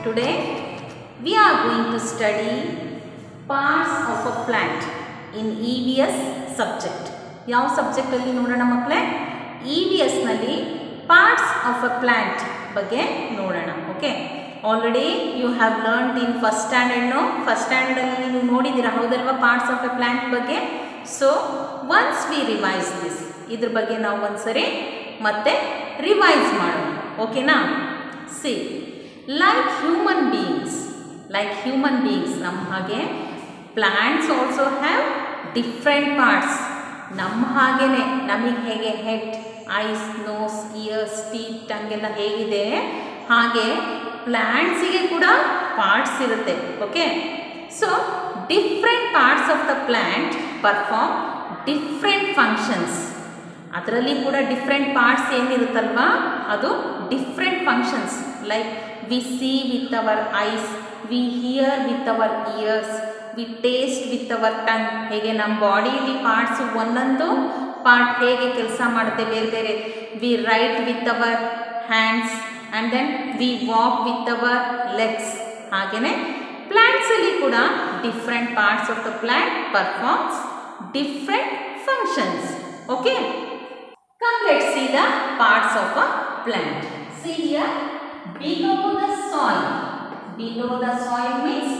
Today we are going to study parts of a plant in EVS subject. ಯಾವ ಸಬ್ಜೆಕ್ಟಲ್ಲಿ ನೋಡೋಣ ಮಕ್ಕಳೇ E V ಎಸ್ನಲ್ಲಿ ಪಾರ್ಟ್ಸ್ ಆಫ್ ಅ ಪ್ಲ್ಯಾಂಟ್ ಬಗ್ಗೆ ನೋಡೋಣ okay already you have learned in first ಸ್ಟ್ಯಾಂಡರ್ಡ್ನು first ಸ್ಟ್ಯಾಂಡರ್ಡಲ್ಲಿ ನೀವು ನೋಡಿದ್ದೀರಾ ಹೌದಲ್ವಾ ಪಾರ್ಟ್ಸ್ ಆಫ್ ಎ ಪ್ಲ್ಯಾಂಟ್ ಬಗ್ಗೆ so once we revise this ಇದ್ರ ಬಗ್ಗೆ ನಾವು ಒಂದ್ಸರಿ ಮತ್ತೆ ರಿವೈಸ್ ಮಾಡೋಣ ಓಕೆನಾ see like human beings like human beings ನಮ್ಮ ಹಾಗೆ plants also have different parts ನಮ್ಮ ಹಾಗೇನೆ ನಮಗೆ ಹೇಗೆ head eyes nose ears teeth ಟಂಗೆಲ್ಲ ಹೇಗಿದೆ ಹಾಗೆ ಪ್ಲ್ಯಾಂಟ್ಸಿಗೆ ಕೂಡ ಪಾರ್ಟ್ಸ್ ಇರುತ್ತೆ okay so different parts of the plant perform different functions ಅದರಲ್ಲಿ ಕೂಡ ಡಿಫ್ರೆಂಟ್ ಪಾರ್ಟ್ಸ್ ಏನಿರುತ್ತಲ್ವಾ ಅದು different functions like we see with our eyes we hear with our ears we taste with our tongue ಹೇಗೆ ನಮ್ಮ ಬಾಡಿಯಲ್ಲಿ parts ಒಂದೊಂದು part ಹೇಗೆ ಕೆಲಸ ಮಾಡುತ್ತೆ ಬೇರೆ ಬೇರೆ we write with our hands and then we walk with our legs ಹಾಗೆಯೇ ಪ್ಲ್ಯಾಂಟ್ಸಲ್ಲಿ ಕೂಡ different parts of the plant performs different functions okay Come let's see the parts of a plant. See here, below the soil. Below the soil means,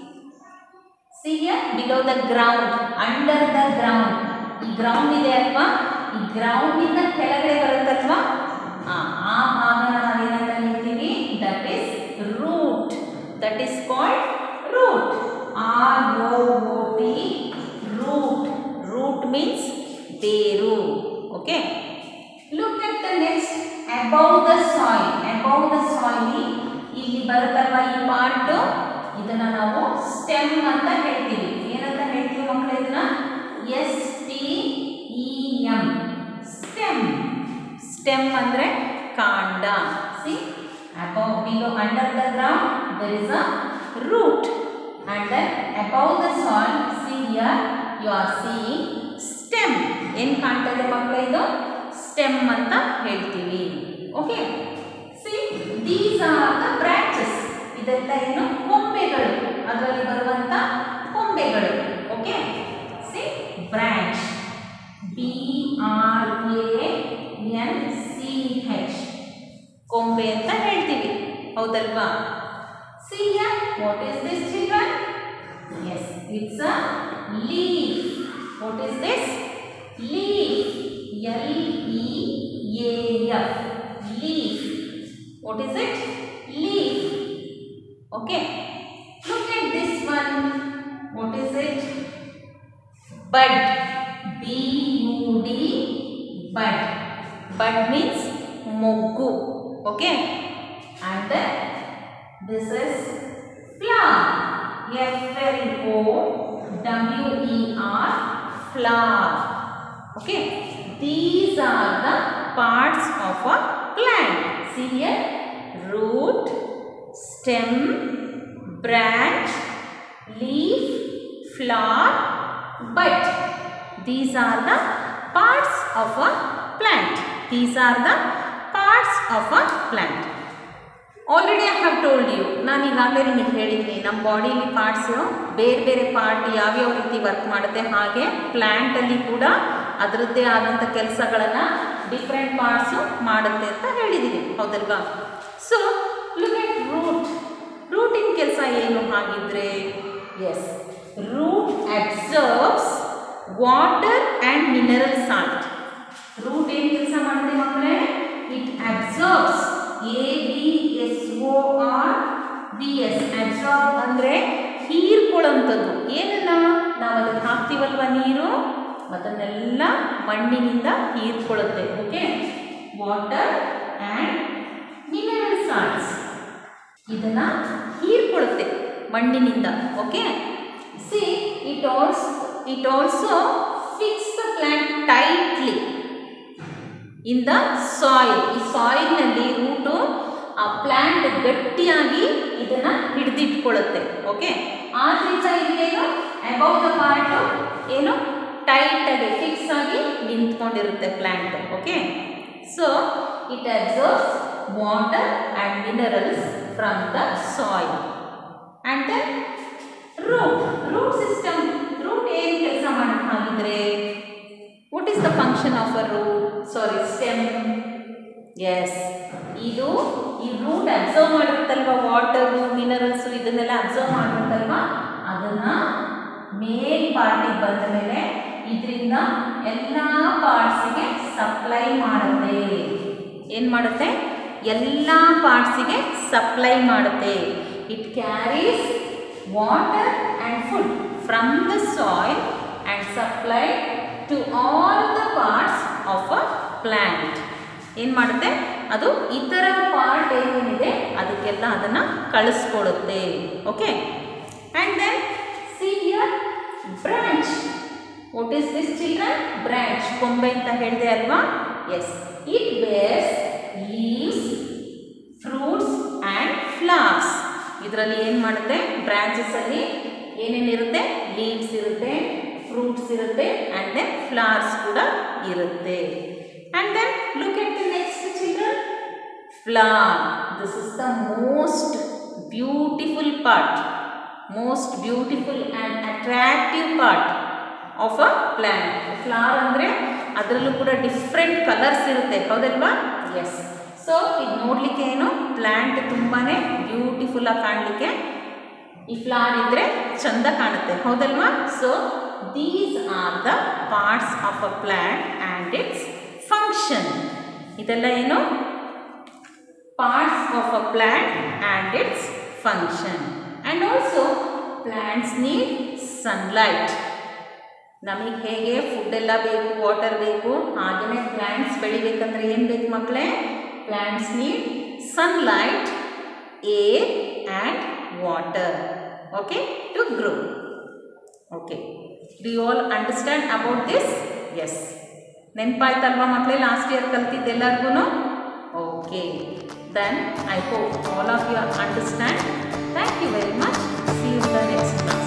see here, below the ground, under the ground. ಈ ground ಇದೆ ಅಲ್ವಾ ಈ ground ಇಂದ ಕೆಳಗಡೆ ಬರುತ್ತಲ್ವಾ ಆ ಆ ಭಾಗನ ನಾವೇನಂತ ಹೇಳ್ತೀವಿ that is root that is called root R O O T root root means ಬೇರು okay look at the next above the soil above the soil ಇಲ್ಲಿ ಬರುತ್ತಲ್ವಾ ಈ ಪಾರ್ಟ್ ಇದನ್ನ ನಾವು ಸ್ಟೆಮ್ ಅಂತ ಹೇಳ್ತೀವಿ ಏನಂತ ಹೇಳ್ತೀವಿ ಮಕ್ಕಳು ಇದನ್ನ S T E M stem stem ಅಂದ್ರೆ ಕಾಂಡ see above below under the ground there is a root and then above the soil see here you are seeing stem ಏನು ಕಾಣ್ತಾ ಇದೆ ಮಕ್ಕಳು ಇದು ಸ್ಟೆಮ್ ಅಂತ ಹೇಳ್ತೀವಿ okay see these are the branches ಇದೆಲ್ಲ ಏನು ಕೊಂಬೆಗಳು ಅದರಲ್ಲಿ ಬರುವಂತ ಕೊಂಬೆಗಳು okay see branch B R A N C H ಕೊಂಬೆ ಅಂತ ಹೇಳ್ತೀವಿ ಹೌದಲ್ವಾ see what is this children yes it's a leaf what is this leaf L E A F leaf what is it leaf okay look at this one what is it bud B U D bud bud means moggu okay and then this is flower F L O W E R flower okay these are the parts of a plant see here root stem branch leaf flower bud these are the parts of a plant these are the parts of a plant ಆಲ್ರೆಡಿ I have told you ನಾನು ಈಗಾಗಲೇ ನಿಮಗೆ ಹೇಳಿದ್ದೀನಿ ನಮ್ಮ ಬಾಡಿಲಿ parts ಬೇರೆ ಬೇರೆ part ಯಾವ್ಯಾವ ರೀತಿ ವರ್ಕ್ ಮಾಡುತ್ತೆ ಹಾಗೆ ಪ್ಲ್ಯಾಂಟಲ್ಲಿ ಕೂಡ ಅದರದ್ದೇ ಆದಂಥ ಕೆಲಸಗಳನ್ನು ಡಿಫ್ರೆಂಟ್ ಪಾರ್ಟ್ಸು ಮಾಡುತ್ತೆ ಅಂತ ಹೇಳಿದ್ದೀನಿ ಹೌದಲ್ವಾ ಸೊ ಲುಕ್ ಎಟ್ ರೂಟ್ ರೂಟಿನ ಕೆಲಸ ಏನು ಹಾಗಿದ್ರೆ yes root observes water and mineral salt root ಏನು ಕೆಲಸ ಮಾಡುತ್ತೆ ಮಕ್ಕಳೇ it observes A B S O R B S absorb ಅಂದರೆ ಹೀರ್ಕೊಳ್ಳೋಂಥದ್ದು ಏನನ್ನ ನಾವು ಅದಕ್ಕೆ ಹಾಕ್ತೀವಲ್ವ ನೀರು ಅದನ್ನೆಲ್ಲ ಮಣ್ಣಿನಿಂದ ಹೀರ್ಕೊಳ್ಳುತ್ತೆ okay water and mineral salts ಇದನ್ನ ಹೀರ್ಕೊಳ್ಳುತ್ತೆ ಮಣ್ಣಿನಿಂದ ಓಕೆ see it also it also fix the plant tightly in the soil ಈ ಸಾಯಿಲ್ನಲ್ಲಿ ರೂಟು ಆ ಪ್ಲ್ಯಾಂಟ್ ಗಟ್ಟಿಯಾಗಿ ಇದನ್ನು ಹಿಡಿದಿಟ್ಕೊಳ್ಳುತ್ತೆ ಓಕೆ ಆದ್ದರಿಂದ ಇಲ್ಲೇನು ಅಬೌವ್ ದ ಪಾರ್ಟ್ ಏನು ಟೈಟಾಗಿ ಫಿಕ್ಸ್ ಆಗಿ ನಿಂತ್ಕೊಂಡಿರುತ್ತೆ plant okay so it observes water and minerals from the soil. And then root. Root system. Root ಏನು ಕೆಲಸ ಮಾಡಕ್ಕೆ ಹಾಗಿದ್ರೆ what is the function of a root sorry stem yes ಇದು ಈ ರೂಟ್ ಅಬ್ಸರ್ವ್ ಮಾಡಿರುತ್ತಲ್ವ ವಾಟರು ಮಿನರಲ್ಸು ಇದನ್ನೆಲ್ಲ observe ಮಾಡಿರುತ್ತಲ್ವ ಅದನ್ನು ಮೇನ್ ಪಾರ್ಟಿಗೆ ಬಂದ ಮೇಲೆ ಇದರಿಂದ ಎಲ್ಲ ಪಾರ್ಟ್ಸಿಗೆ ಸಪ್ಲೈ ಮಾಡುತ್ತೆ ಏನು ಮಾಡುತ್ತೆ ಎಲ್ಲ ಪಾರ್ಟ್ಸಿಗೆ ಸಪ್ಲೈ ಮಾಡುತ್ತೆ it carries water and food from the soil and supply to all the parts of a plant ಏನು ಮಾಡುತ್ತೆ ಅದು ಇತರ ಪಾರ್ಟ್ ಏನೇನಿದೆ ಅದಕ್ಕೆಲ್ಲ ಅದನ್ನು ಕಳಿಸ್ಕೊಡುತ್ತೆ okay and then see here branch what is this children branch ಕೊಂಬೆ ಅಂತ ಹೇಳಿದೆ ಅಲ್ವಾ yes it bears leaves fruits and flowers ಇದರಲ್ಲಿ ಏನು ಮಾಡುತ್ತೆ ಬ್ರಾಂಚಸಲ್ಲಿ ಏನೇನಿರುತ್ತೆ ಲೀವ್ಸ್ ಇರುತ್ತೆ ಫ್ರೂಟ್ಸ್ ಇರುತ್ತೆ ಆ್ಯಂಡ್ ದೆನ್ ಫ್ಲವರ್ಸ್ ಕೂಡ ಇರುತ್ತೆ and then look at the next children flower this is the most beautiful part most beautiful and attractive part of a plant flower ಅಂದರೆ ಅದರಲ್ಲೂ ಕೂಡ ಡಿಫ್ರೆಂಟ್ ಕಲರ್ಸ್ ಇರುತ್ತೆ ಹೌದಲ್ವಾ ಎಸ್ ಸೊ ಇದು ನೋಡಲಿಕ್ಕೆ ಏನು ಪ್ಲ್ಯಾಂಟ್ ತುಂಬಾ ಬ್ಯೂಟಿಫುಲ್ಲಾಗಿ ಕಾಣಲಿಕ್ಕೆ ಈ ಫ್ಲವರ್ ಇದ್ದರೆ ಚಂದ ಕಾಣುತ್ತೆ ಹೌದಲ್ವಾ so these are the parts of a plant and its function ಇದೆಲ್ಲ ಏನು parts of a plant and its function and also plants need sunlight ನಮಗೆ ಹೇಗೆ ಫುಡ್ ಎಲ್ಲ ಬೇಕು ವಾಟರ್ ಬೇಕು ಹಾಗೆಯೇ ಪ್ಲ್ಯಾಂಟ್ಸ್ ಬೆಳಿಬೇಕಂದ್ರೆ ಏನು ಬೇಕು ಮಕ್ಕಳೇ plants need sunlight air and water okay to grow okay do you all understand about this yes ನೆನಪಾಯ್ತಲ್ವಾ ಮಕ್ಕಳೇ ಲಾಸ್ಟ್ ಇಯರ್ ಕಲ್ತಿದ್ದೆಲ್ಲರಿಗೂ okay then I hope all of you understand thank you very much see you the next class